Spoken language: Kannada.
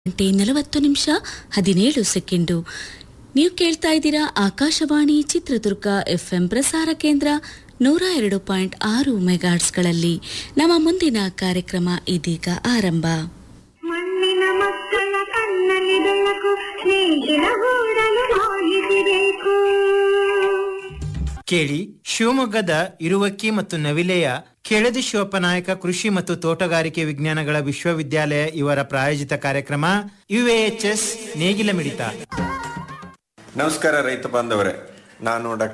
ಗಂಟೆ ನಲವತ್ತು ನಿಮಿಷ ಹದಿನೇಳು ಸೆಕೆಂಡು ನೀವು ಕೇಳ್ತಾ ಇದ್ದೀರಾ ಆಕಾಶವಾಣಿ ಚಿತ್ರದುರ್ಗ ಎಫ್ಎಂ ಪ್ರಸಾರ ಕೇಂದ್ರ ನೂರ ಎರಡು ಪಾಯಿಂಟ್ ಆರು ಮೆಗಾಟ್ಸ್ಗಳಲ್ಲಿ ನಮ್ಮ ಮುಂದಿನ ಕಾರ್ಯಕ್ರಮ ಇದೀಗ ಆರಂಭ ಮಣ್ಣಿನ ಮಕ್ಕಳ ಕಣ್ಣಲ್ಲಿ ಬೆಳಕು ಸ್ನೇಹಿತರ ಗೂಡಲು ಮಾಹಿತಿಬೇಕು ಕೇಳಿ ಶಿವಮೊಗ್ಗದ ಇರುವಕ್ಕಿ ಮತ್ತು ನವಿಲೆಯ ಕೆಳದಿ ಶಿವಪ್ಪನಾಯಕ ಕೃಷಿ ಮತ್ತು ತೋಟಗಾರಿಕೆ ವಿಜ್ಞಾನಗಳ ವಿಶ್ವವಿದ್ಯಾಲಯ ಇವರ ಪ್ರಾಯೋಜಿತ ಕಾರ್ಯಕ್ರಮ ಯುಎಎಚ್ಎಸ್ ನೇಗಿಲ ಮಿಡಿತ ನಮಸ್ಕಾರ ರೈತ ಬಾಂಧವರೇ ನಾನು ಡಾಕ್ಟರ್